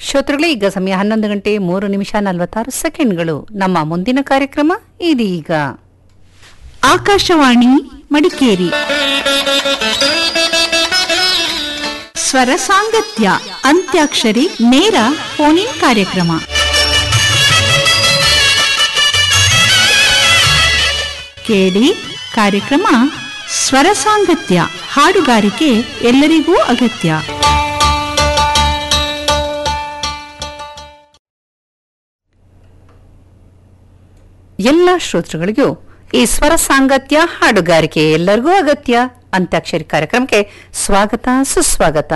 ಶ್ರೋತೃಗಳೇ ಈಗ ಸಮಯ ಹನ್ನೊಂದು ಗಂಟೆ ಮೂರು ನಿಮಿಷ ನಲವತ್ತಾರು ಸೆಕೆಂಡ್ಗಳು ನಮ್ಮ ಮುಂದಿನ ಕಾರ್ಯಕ್ರಮ ಇದೀಗ ಆಕಾಶವಾಣಿ ಮಡಿಕೇರಿ ಸ್ವರ ಸಾಂಗತ್ಯ ಅಂತ್ಯಾಕ್ಷರಿ ನೇರ ಫೋನಿನ್ ಕಾರ್ಯಕ್ರಮ ಕೇಳಿ ಕಾರ್ಯಕ್ರಮ ಸ್ವರ ಸಾಂಗತ್ಯ ಹಾಡುಗಾರಿಕೆ ಎಲ್ಲರಿಗೂ ಅಗತ್ಯ ಎಲ್ಲ ಶ್ರೋತೃಗಳಿಗೂ ಈ ಸ್ವರ ಸಾಂಗತ್ಯ ಹಾಡುಗಾರಿಕೆ ಎಲ್ಲರಿಗೂ ಅಗತ್ಯ ಅಂತ್ಯಾಕ್ಷರಿ ಕಾರ್ಯಕ್ರಮಕ್ಕೆ ಸ್ವಾಗತ ಸುಸ್ವಾಗತ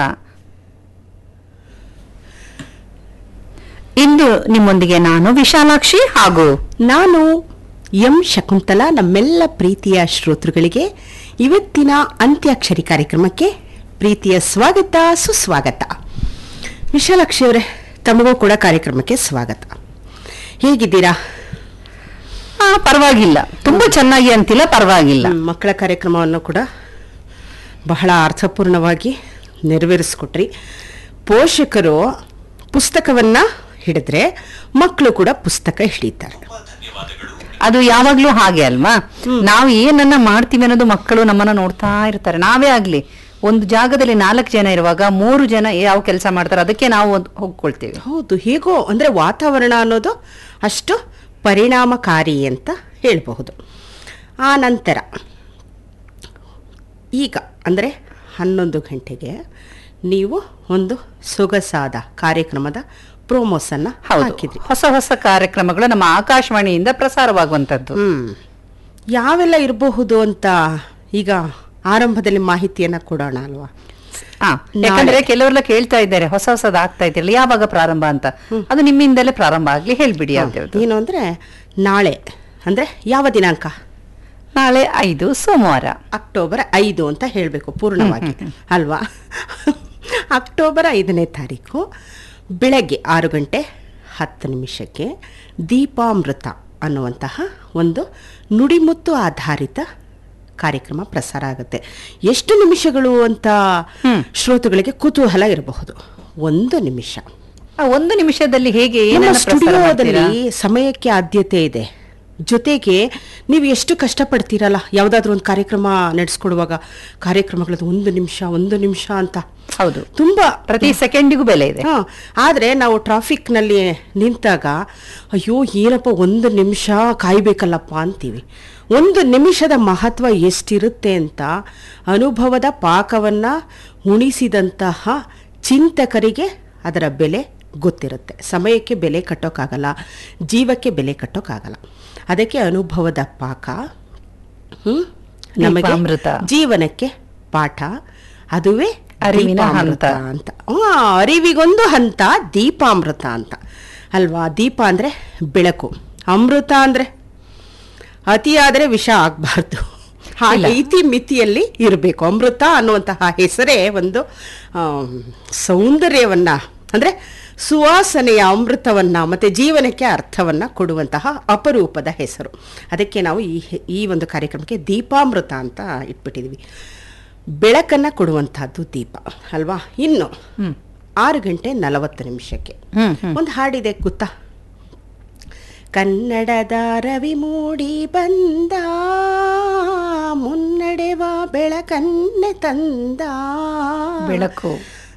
ಇಂದು ನಿಮ್ಮೊಂದಿಗೆ ನಾನು ವಿಶಾಲಾಕ್ಷಿ ಹಾಗೂ ನಾನು ಎಂ ಶಕುಂತಲಾ ನಮ್ಮೆಲ್ಲ ಪ್ರೀತಿಯ ಶ್ರೋತೃಗಳಿಗೆ ಇವತ್ತಿನ ಅಂತ್ಯಾಕ್ಷರಿ ಕಾರ್ಯಕ್ರಮಕ್ಕೆ ಪ್ರೀತಿಯ ಸ್ವಾಗತ ಸುಸ್ವಾಗತ ವಿಶಾಲಾಕ್ಷಿ ಅವರೇ ತಮಗೂ ಕೂಡ ಕಾರ್ಯಕ್ರಮಕ್ಕೆ ಸ್ವಾಗತ ಹೇಗಿದ್ದೀರಾ ಆ, ಪರವಾಗಿಲ್ಲ ತುಂಬಾ ಚೆನ್ನಾಗಿ ಅಂತಿಲ್ಲ ಪರವಾಗಿಲ್ಲ ಹ್ಮ್, ಮಕ್ಕಳ ಕಾರ್ಯಕ್ರಮವನ್ನು ಕೂಡ ಬಹಳ ಅರ್ಥಪೂರ್ಣವಾಗಿ ನೆರವೇರಿಸ್ಕೊಟ್ರಿ ಪೋಷಕರು ಪುಸ್ತಕವನ್ನ ಹಿಡಿದ್ರೆ ಮಕ್ಕಳು ಕೂಡ ಪುಸ್ತಕ ಹಿಡಿತಾರೆ ಅದು ಯಾವಾಗ್ಲೂ ಹಾಗೆ ಅಲ್ವಾ ನಾವು ಏನನ್ನ ಮಾಡ್ತೀವಿ ಅನ್ನೋದು ಮಕ್ಕಳು ನಮ್ಮನ್ನ ನೋಡ್ತಾ ಇರ್ತಾರೆ ನಾವೇ ಆಗ್ಲಿ ಒಂದು ಜಾಗದಲ್ಲಿ ನಾಲ್ಕು ಜನ ಇರುವಾಗ ಮೂರು ಜನ ಯಾವ ಕೆಲಸ ಮಾಡ್ತಾರೆ ಅದಕ್ಕೆ ನಾವು ಒಂದ್ ಹೋಗ್ಕೊಳ್ತೇವೆ ಹೌದು ಹೇಗೋ ಅಂದ್ರೆ ವಾತಾವರಣ ಅನ್ನೋದು ಅಷ್ಟು ಪರಿಣಾಮಕಾರಿ ಅಂತ ಹೇಳಬಹುದು ಆ ನಂತರ ಈಗ ಅಂದರೆ ಹನ್ನೊಂದು ಗಂಟೆಗೆ ನೀವು ಒಂದು ಸೊಗಸಾದ ಕಾರ್ಯಕ್ರಮದ ಪ್ರೋಮೋಸನ್ನ ಹೌದು ಹಾಕಿದ್ರಿ ಹೊಸ ಹೊಸ ಕಾರ್ಯಕ್ರಮಗಳು ನಮ್ಮ ಆಕಾಶವಾಣಿಯಿಂದ ಪ್ರಸಾರವಾಗುವಂತದ್ದು ಹ್ಮ್ ಯಾವೆಲ್ಲ ಇರಬಹುದು ಅಂತ ಈಗ ಆರಂಭದಲ್ಲಿ ಮಾಹಿತಿಯನ್ನ ಕೊಡೋಣ ಅಲ್ವಾ ಆ, ಯಾಕಂದ್ರೆ ಕೆಲವರೆಲ್ಲ ಕೇಳ್ತಾ ಇದ್ದಾರೆ ಹೊಸ ಹೊಸದ್ ಆಗ್ತಾ ಇದ್ದಿರಲ್ಲ ಯಾವಾಗ ಪ್ರಾರಂಭ ಅಂತ ಅದು ನಿಮ್ಮಿಂದಲೇ ಪ್ರಾರಂಭ ಆಗ್ಲಿ ಹೇಳ್ಬಿಡಿ ಯಾವ್ದು ಏನು ಅಂದ್ರೆ ನಾಳೆ ಅಂದ್ರೆ ಯಾವ ದಿನಾಂಕ ನಾಳೆ ಐದು ಸೋಮವಾರ ಅಕ್ಟೋಬರ್ ಐದು ಅಂತ ಹೇಳಬೇಕು ಪೂರ್ಣವಾಗಿ ಅಲ್ವಾ ಅಕ್ಟೋಬರ್ ಐದನೇ ತಾರೀಕು ಬೆಳಗ್ಗೆ ಆರು ಗಂಟೆ ಹತ್ತು ನಿಮಿಷಕ್ಕೆ ದೀಪಾಮೃತ ಅನ್ನುವಂತಹ ಒಂದು ನುಡಿಮುತ್ತು ಆಧಾರಿತ ಕಾರ್ಯಕ್ರಮ ಪ್ರಸಾರ ಆಗುತ್ತೆ ಎಷ್ಟು ನಿಮಿಷಗಳು ಅಂತ ಶ್ರೋತೃಗಳಿಗೆ ಕುತೂಹಲ ಇರಬಹುದು ಒಂದು ನಿಮಿಷ ಆ, ಒಂದು ನಿಮಿಷದಲ್ಲಿ ಹೇಗೆ ನಮ್ಮ ಏನನ್ನ ಪ್ರಸಾರ ಸ್ಟುಡಿಯೋದಲ್ಲಿ ಮಾಡ್ತೀರಾ? ಸಮಯಕ್ಕೆ ಆದ್ಯತೆ ಇದೆ ಜೊತೆಗೆ ನೀವು ಎಷ್ಟು ಕಷ್ಟಪಡ್ತೀರಲ್ಲ ಯಾವುದಾದ್ರೂ ಒಂದು ಕಾರ್ಯಕ್ರಮ ನಡೆಸ್ಕೊಡುವಾಗ ಕಾರ್ಯಕ್ರಮಗಳದ್ದು ಒಂದು ನಿಮಿಷ ಒಂದು ನಿಮಿಷ ಅಂತ ಹೌದು ತುಂಬಾ ಪ್ರತಿ ಸೆಕೆಂಡಿಗೂ ಬೆಲೆ ಇದೆ ಹಾ ಆದ್ರೆ ನಾವು ಟ್ರಾಫಿಕ್ ನಲ್ಲಿ ನಿಂತಾಗ ಅಯ್ಯೋ ಏನಪ್ಪ ಒಂದು ನಿಮಿಷ ಕಾಯ್ಬೇಕಲ್ಲಪ್ಪ ಅಂತೀವಿ ಒಂದು ನಿಮಿಷದ ಮಹತ್ವ ಎಷ್ಟಿರುತ್ತೆ ಅಂತ ಅನುಭವದ ಪಾಕವನ್ನ ಉಣಿಸಿದಂತಹ ಚಿಂತಕರಿಗೆ ಅದರ ಬೆಲೆ ಗೊತ್ತಿರುತ್ತೆ ಸಮಯಕ್ಕೆ ಬೆಲೆ ಕಟ್ಟೋಕ್ಕಾಗಲ್ಲ ಜೀವಕ್ಕೆ ಬೆಲೆ ಕಟ್ಟೋಕ್ಕಾಗಲ್ಲ ಅದಕ್ಕೆ ಅನುಭವದ ಪಾಕ ಹ್ಮ್ ನಮಗೆ ದೀಪಾಮೃತ. ಜೀವನಕ್ಕೆ ಪಾಠ ಅದುವೇ ಅರಿವಿನ ದೀಪಾಮೃತ ಹಂತ. ಅಂತ ಆ, ಅರಿವಿಗೊಂದು ಹಂತ ದೀಪಾಮೃತ ಅಂತ ಅಲ್ವಾ ದೀಪ ಅಂದ್ರೆ ಬೆಳಕು ಅಮೃತ ಅಂದ್ರೆ ಅತಿಯಾದರೆ ವಿಷ ಆಗಬಾರ್ದು ಹಾಗೆ ಇತಿ ಮಿತಿಯಲ್ಲಿ ಇರಬೇಕು ಅಮೃತ ಅನ್ನುವಂತಹ ಹೆಸರೇ ಒಂದು ಆಮ್, ಸೌಂದರ್ಯವನ್ನ ಅಂದ್ರೆ ಸುವಾಸನೆಯ ಅಮೃತವನ್ನ ಮತ್ತೆ ಜೀವನಕ್ಕೆ ಅರ್ಥವನ್ನ ಕೊಡುವಂತಹ ಅಪರೂಪದ ಹೆಸರು ಅದಕ್ಕೆ ನಾವು ಈ ಹೆ- ಈ ಒಂದು ಕಾರ್ಯಕ್ರಮಕ್ಕೆ ದೀಪಾಮೃತ ಅಂತ ಇಟ್ಬಿಟ್ಟಿದೀವಿ ಬೆಳಕನ್ನ ಕೊಡುವಂತಹದ್ದು ದೀಪ ಅಲ್ವಾ ಇನ್ನು ಆರು ಗಂಟೆ ನಲವತ್ತು ನಿಮಿಷಕ್ಕೆ ಹ್ಮ್, ಒಂದು ಹಾಡಿದೆ ಗೊತ್ತಾ ಕನ್ನಡದ ರವಿ ಮೂಡಿ ಬಂದ ಮುನ್ನಡೆವ ಬೆಳಕನ್ನೆ ತಂದ ಬೆಳಕು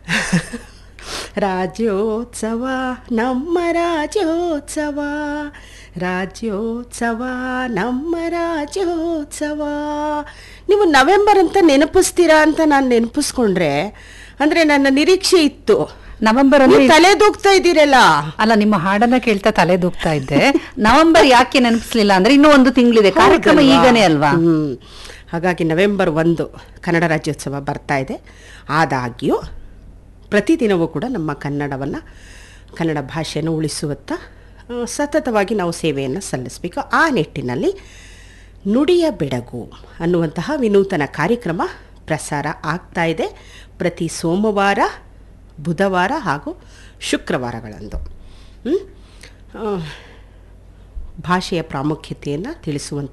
ರಾಜ್ಯೋತ್ಸವ ನಮ್ಮ ರಾಜ್ಯೋತ್ಸವ ರಾಜ್ಯೋತ್ಸವ ನಮ್ಮ ರಾಜ್ಯೋತ್ಸವ ನೀವು ನವೆಂಬರ್ ಅಂತ ನೆನಪಿಸ್ತೀರಾ ಅಂತ ನಾನು ನೆನಪಿಸ್ಕೊಂಡ್ರೆ ಅಂದ್ರೆ ನನ್ನ ನಿರೀಕ್ಷೆ ಇತ್ತು ನವೆಂಬರ್ ನೀವು ಅಂದ್ರೆ ತಲೆ ದೂಗ್ತಾ ಇದ್ದೀರಲ್ಲ ಅಲ್ಲ ನಿಮ್ಮ ಹಾಡನ್ನ ಕೇಳ್ತಾ ತಲೆ ದೂಗ್ತಾ ಇದ್ದೆ ನವೆಂಬರ್ ಯಾಕೆ ನೆನಪಿಸ್ಲಿಲ್ಲ ಅಂದ್ರೆ ಇನ್ನೂ ಒಂದು ತಿಂಗಳಿದೆ ಕಾರ್ಯಕ್ರಮ ಹೌದಲ್ವಾ? ಈಗನೇ ಅಲ್ವಾ ಹ್ಮ್. ಹಾಗಾಗಿ ನವೆಂಬರ್ ಒಂದು ಕನ್ನಡ ರಾಜ್ಯೋತ್ಸವ ಬರ್ತಾ ಇದೆ ಆದಾಗ್ಯೂ ಪ್ರತಿದಿನವೂ ಕೂಡ ನಮ್ಮ ಕನ್ನಡವನ್ನು ಕನ್ನಡ ಭಾಷೆಯನ್ನು ಉಳಿಸುವತ್ತ ಆ, ಸತತವಾಗಿ ನಾವು ಸೇವೆಯನ್ನು ಸಲ್ಲಿಸಬೇಕು ಆ ನಿಟ್ಟಿನಲ್ಲಿ ನುಡಿಯ ಬೆಡಗು ಅನ್ನುವಂತಹ ವಿನೂತನ ಕಾರ್ಯಕ್ರಮ ಪ್ರಸಾರ ಆಗ್ತಾ ಇದೆ ಪ್ರತಿ ಸೋಮವಾರ ಬುಧವಾರ ಹಾಗೂ ಶುಕ್ರವಾರಗಳಂದು ಹ್ಮ್? ಆ, ಭಾಷೆಯ ಪ್ರಾಮುಖ್ಯತೆಯನ್ನು ತಿಳಿಸುವಂಥ